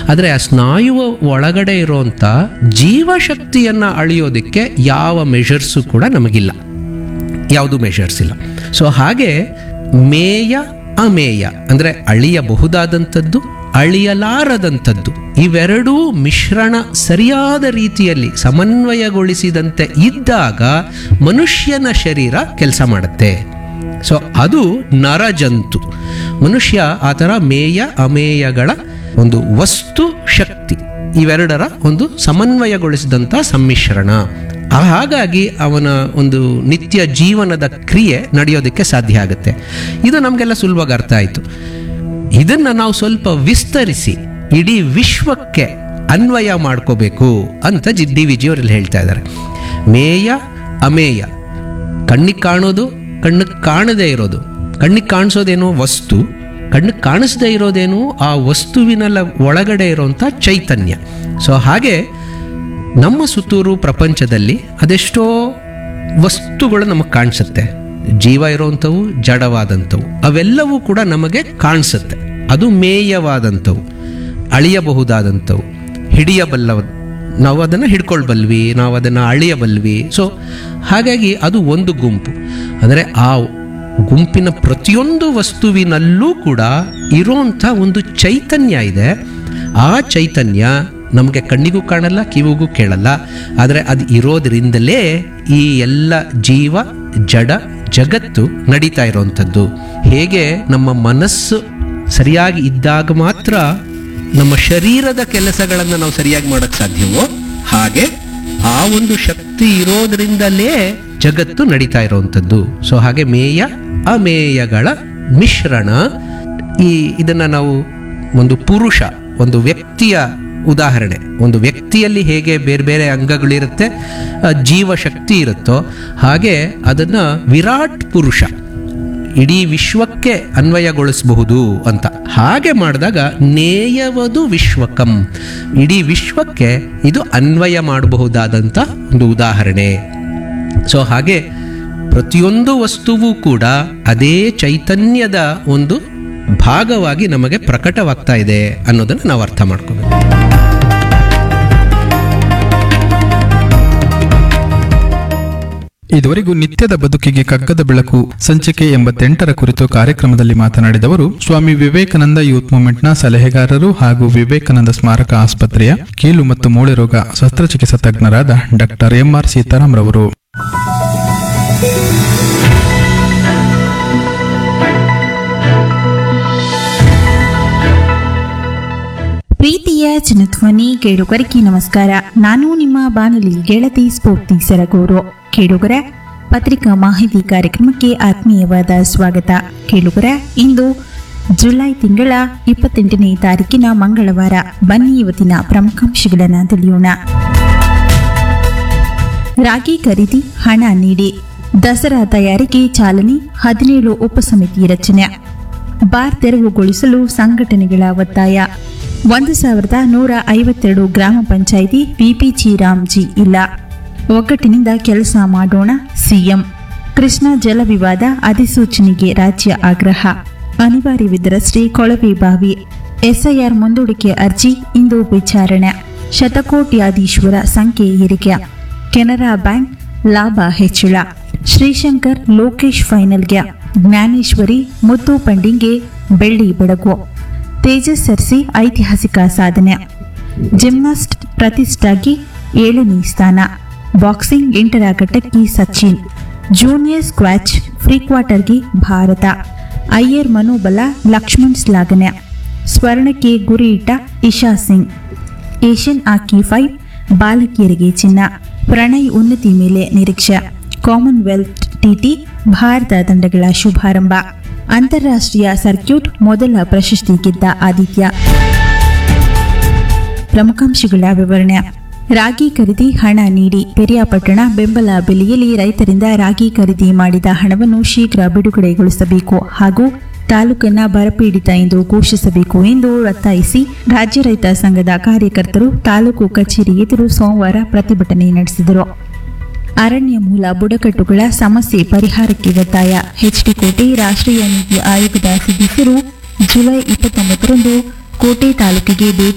ಆದರೆ ಆ ಸ್ನಾಯುವ ಒಳಗಡೆ ಇರುವಂಥ ಜೀವಶಕ್ತಿಯನ್ನು ಅಳೆಯೋದಕ್ಕೆ ಯಾವ ಮೆಷರ್ಸು ಕೂಡ ನಮಗಿಲ್ಲ ಯಾವುದು ಮೆಷರ್ಸ್ ಇಲ್ಲ ಸೊ ಹಾಗೆ ಮೇಯ ಅಮೇಯ ಅಂದರೆ ಅಳಿಯಬಹುದಾದಂಥದ್ದು ಅಳಿಯಲಾರದಂಥದ್ದು ಇವೆರಡೂ ಮಿಶ್ರಣ ಸರಿಯಾದ ರೀತಿಯಲ್ಲಿ ಸಮನ್ವಯಗೊಳಿಸಿದಂತೆ ಇದ್ದಾಗ ಮನುಷ್ಯನ ಶರೀರ ಕೆಲಸ ಮಾಡುತ್ತೆ ಸೊ ಅದು ನರಜಂತು ಮನುಷ್ಯ ಆ ಥರ ಮೇಯ ಅಮೇಯಗಳ ಒಂದು ವಸ್ತು ಶಕ್ತಿ ಇವೆರಡರ ಒಂದು ಸಮನ್ವಯಗೊಳಿಸಿದಂಥ ಸಮ್ಮಿಶ್ರಣ ಆ- ಹಾಗಾಗಿ ಅವನ ಒಂದು ನಿತ್ಯ ಜೀವನದ ಕ್ರಿಯೆ ನಡೆಯೋದಕ್ಕೆ ಸಾಧ್ಯ ಆಗುತ್ತೆ ಇದು ನಮಗೆಲ್ಲ ಸುಲಭವಾಗಿ ಅರ್ಥ ಆಯಿತು ಇದನ್ನು ನಾವು ಸ್ವಲ್ಪ ವಿಸ್ತರಿಸಿ ಇಡೀ ವಿಶ್ವಕ್ಕೆ ಅನ್ವಯ ಮಾಡ್ಕೋಬೇಕು ಅಂತ ಜಿ ಡಿ ವಿಜಿಯವರಲ್ಲಿ ಹೇಳ್ತಾ ಇದ್ದಾರೆ ಮೇಯ ಅಮೇಯ ಕಣ್ಣಿಗೆ ಕಾಣೋದು ಕಣ್ಣಿಗೆ ಕಾಣದೇ ಇರೋದು ಕಣ್ಣಿಗೆ ಕಾಣಿಸೋದೇನೋ ವಸ್ತು ಕಣ್ಣಿಗೆ ಕಾಣಿಸದೇ ಇರೋದೇನು ಆ ವಸ್ತುವಿನೆಲ್ಲ ಒಳಗಡೆ ಇರೋಂಥ ಚೈತನ್ಯ ಸೊ ಹಾಗೆ ನಮ್ಮ ಸುತ್ತೂರು ಪ್ರಪಂಚದಲ್ಲಿ ಅದೆಷ್ಟೋ ವಸ್ತುಗಳು ನಮಗೆ ಕಾಣಿಸುತ್ತೆ ಜೀವ ಇರೋವಂಥವು ಜಡವಾದಂಥವು ಅವೆಲ್ಲವೂ ಕೂಡ ನಮಗೆ ಕಾಣಿಸುತ್ತೆ ಅದು ಮೇಯವಾದಂಥವು ಅಳಿಯಬಹುದಾದಂಥವು ಹಿಡಿಯಬಲ್ಲವ ನಾವು ಅದನ್ನು ಹಿಡ್ಕೊಳ್ಬಲ್ವಿ ನಾವು ಅದನ್ನು ಅಳಿಯಬಲ್ವಿ ಸೊ ಹಾಗಾಗಿ ಅದು ಒಂದು ಗುಂಪು ಅಂದರೆ ಆ ಗುಂಪಿನ ಪ್ರತಿಯೊಂದು ವಸ್ತುವಿನಲ್ಲೂ ಕೂಡ ಇರೋಂಥ ಒಂದು ಚೈತನ್ಯ ಇದೆ ಆ ಚೈತನ್ಯ ನಮಗೆ ಕಣ್ಣಿಗೂ ಕಾಣಲ್ಲ ಕಿವಿಗೂ ಕೇಳಲ್ಲ ಆದರೆ ಅದು ಇರೋದ್ರಿಂದಲೇ ಈ ಎಲ್ಲ ಜೀವ ಜಡ ಜಗತ್ತು ನಡೀತಾ ಇರೋವಂಥದ್ದು ಹೇಗೆ ನಮ್ಮ ಮನಸ್ಸು ಸರಿಯಾಗಿ ಇದ್ದಾಗ ಮಾತ್ರ ನಮ್ಮ ಶರೀರದ ಕೆಲಸಗಳನ್ನು ನಾವು ಸರಿಯಾಗಿ ಮಾಡೋಕ್ಕೆ ಸಾಧ್ಯವೋ ಹಾಗೆ ಆ ಒಂದು ಶಕ್ತಿ ಇರೋದ್ರಿಂದಲೇ ಜಗತ್ತು ನಡೀತಾ ಇರುವಂಥದ್ದು ಸೊ ಹಾಗೆ ಮೇಯ ಅಮೇಯಗಳ ಮಿಶ್ರಣ ಈ ಇದನ್ನ ನಾವು ಒಂದು ಪುರುಷ ಒಂದು ವ್ಯಕ್ತಿಯ ಉದಾಹರಣೆ ಒಂದು ವ್ಯಕ್ತಿಯಲ್ಲಿ ಹೇಗೆ ಬೇರೆ ಬೇರೆ ಅಂಗಗಳಿರುತ್ತೆ ಆ, ಜೀವಶಕ್ತಿ ಇರುತ್ತೋ ಹಾಗೆ ಅದನ್ನ ವಿರಾಟ್ ಪುರುಷ ಇಡೀ ವಿಶ್ವಕ್ಕೆ ಅನ್ವಯಗೊಳಿಸಬಹುದು ಅಂತ ಹಾಗೆ ಮಾಡಿದಾಗ ನೇಯವದು ವಿಶ್ವಕಂ ಇಡೀ ವಿಶ್ವಕ್ಕೆ ಇದು ಅನ್ವಯ ಮಾಡಬಹುದಾದಂಥ ಒಂದು ಉದಾಹರಣೆ ಸೊ ಹಾಗೆ ಪ್ರತಿಯೊಂದು ವಸ್ತುವು ಕೂಡ ಅದೇ ಚೈತನ್ಯದ ಒಂದು ಭಾಗವಾಗಿ ನಮಗೆ ಪ್ರಕಟವಾಗ್ತಾ ಇದೆ ಅನ್ನೋದನ್ನು ನಾವು ಅರ್ಥ ಮಾಡ್ಕೋಬೇಕು ಇದುವರೆಗೂ ನಿತ್ಯದ ಬದುಕಿಗೆ ಕಗ್ಗದ ಬೆಳಕು ಸಂಚಿಕೆ ಎಂಬತ್ತೆಂಟರ ಕುರಿತು ಕಾರ್ಯಕ್ರಮದಲ್ಲಿ ಮಾತನಾಡಿದವರು ಸ್ವಾಮಿ ವಿವೇಕಾನಂದ ಯೂತ್ ಮೂವ್ಮೆಂಟ್ನ ಸಲಹೆಗಾರರು ಹಾಗೂ ವಿವೇಕಾನಂದ ಸ್ಮಾರಕ ಆಸ್ಪತ್ರೆಯ ಕೀಲು ಮತ್ತು ಮೂಳೆ ರೋಗ ಶಸ್ತ್ರಚಿಕಿತ್ಸಾ ತಜ್ಞರಾದ ಡಾಕ್ಟರ್ ಎಂಆರ್ ಸೀತಾರಾಮ್ ರವರು ಪ್ರೀತಿಯ ಜನಧ್ವನಿ ಕೇಳುಗರಿಗೆ ನಮಸ್ಕಾರ ನಾನು ನಿಮ್ಮ ಬಾನುಲಿ ಗೆಳತಿ ಸ್ಫೂರ್ತಿ ಸರಗೂರು ಕೇಳುಗರ ಪತ್ರಿಕಾ ಮಾಹಿತಿ ಕಾರ್ಯಕ್ರಮಕ್ಕೆ ಆತ್ಮೀಯವಾದ ಸ್ವಾಗತ ಕೇಳುಗರ ಇಂದು ಜುಲೈ ತಿಂಗಳ ಇಪ್ಪತ್ತೆಂಟನೇ ತಾರೀಕಿನ ಮಂಗಳವಾರ ಬನ್ನಿ ಇವತ್ತಿನ ಪ್ರಮುಖಾಂಶಗಳನ್ನು ತಿಳಿಯೋಣ ರಾಗಿ ಖರೀದಿ ಹಣ ನೀಡಿ ದಸರಾ ತಯಾರಿಗೆ ಚಾಲನೆ ಹದಿನೇಳು ಉಪಸಮಿತಿ ರಚನೆ ಬಾರ್ ತೆರವುಗೊಳಿಸಲು ಸಂಘಟನೆಗಳ ಒತ್ತಾಯ ಒಂದು ಸಾವಿರದ ನೂರ ಐವತ್ತೆರಡು ಗ್ರಾಮ ಪಂಚಾಯಿತಿ ಪಿಪಿಜಿ ರಾಮ್ಜಿ ಇಲ್ಲ ಒಗ್ಗಟ್ಟಿನಿಂದ ಕೆಲಸ ಮಾಡೋಣ ಸಿಎಂ ಕೃಷ್ಣ ಜಲ ವಿವಾದ ಅಧಿಸೂಚನೆಗೆ ರಾಜ್ಯ ಆಗ್ರಹ ಅನಿವಾರ್ಯವಿದ್ದರಷ್ಟೇ ಕೊಳವೆ ಬಾವಿ ಎಸ್ಐಆರ್ ಮುಂದೂಡಿಕೆ ಅರ್ಜಿ ಇಂದು ವಿಚಾರಣೆ ಶತಕೋಟ್ಯಾಧೀಶ್ವರ ಸಂಖ್ಯೆ ಏರಿಕೆ ಕೆನರಾ ಬ್ಯಾಂಕ್ ಲಾಭ ಹೆಚ್ಚಳ ಶ್ರೀಶಂಕರ್ ಲೋಕೇಶ್ ಫೈನಲ್ಗೆ ಜ್ಞಾನೇಶ್ವರಿ ಮುತ್ತು ಪಂಡಿಂಗೆ ಬೆಳ್ಳಿ ಬೆಳಗು ತೇಜಸ್ ಸರ್ಸಿ ಐತಿಹಾಸಿಕ ಸಾಧನೆ ಜಿಮ್ನಾಸ್ಟ್ ಪ್ರತಿಷ್ಠಾಗಿ ಏಳನೇ ಸ್ಥಾನ ಬಾಕ್ಸಿಂಗ್ ಎಂಟರ ಘಟ್ಟಕ್ಕೆ ಸಚಿನ್ ಜೂನಿಯರ್ ಸ್ಕ್ವಾಚ್ ಫ್ರೀ ಕ್ವಾರ್ಟರ್ಗೆ ಭಾರತ ಅಯ್ಯರ್ ಮನೋಬಲ ಲಕ್ಷ್ಮಣ್ ಶ್ಲಾಘನೆ ಸ್ವರ್ಣಕ್ಕೆ ಗುರಿ ಇಟ್ಟ Isha Singh Asian hockey five ಬಾಲಕಿಯರಿಗೆ ಚಿನ್ನ ಪ್ರಣಯ್ ಉನ್ನತಿ ಮೇಲೆ ನಿರೀಕ್ಷೆ ಕಾಮನ್ವೆಲ್ತ್ ಟಿಟಿ ಭಾರತ ತಂಡಗಳ ಶುಭಾರಂಭ ಅಂತಾರಾಷ್ಟ್ರೀಯ ಸರ್ಕ್ಯೂಟ್ ಮೊದಲ ಪ್ರಶಸ್ತಿ ಗೆದ್ದ ಆದಿತ್ಯ ಪ್ರಮುಖಾಂಶಗಳ ವಿವರಣೆ ರಾಗಿ ಖರೀದಿ ಹಣ ನೀಡಿ ಪೆರಿಯಾಪಟ್ಟಣ ಬೆಂಬಲ ಬೆಲೆಯಲ್ಲಿ ರೈತರಿಂದ ರಾಗಿ ಖರೀದಿ ಮಾಡಿದ ಹಣವನ್ನು ಶೀಘ್ರ ಬಿಡುಗಡೆಗೊಳಿಸಬೇಕು ಹಾಗೂ ತಾಲೂಕನ್ನ ಬರಪೀಡಿತ ಎಂದು ಘೋಷಿಸಬೇಕು ಎಂದು ಒತ್ತಾಯಿಸಿ ರಾಜ್ಯ ರೈತ ಸಂಘದ ಕಾರ್ಯಕರ್ತರು ತಾಲೂಕು ಕಚೇರಿ ಎದುರು ಸೋಮವಾರ ಪ್ರತಿಭಟನೆ ನಡೆಸಿದರು ಅರಣ್ಯ ಮೂಲ ಬುಡಕಟ್ಟುಗಳ ಸಮಸ್ಯೆ ಪರಿಹಾರಕ್ಕೆ ಒತ್ತಾಯ ಎಚ್ಡಿ ಕೋಟೆ ರಾಷ್ಟ್ರೀಯ ನೀತಿ ಆಯೋಗದ ಸದಸ್ಯರು ಜುಲೈ ಇಪ್ಪತ್ತೊಂಬತ್ತರಂದು ಕೋಟೆ ತಾಲೂಕಿಗೆ ಭೇಟಿ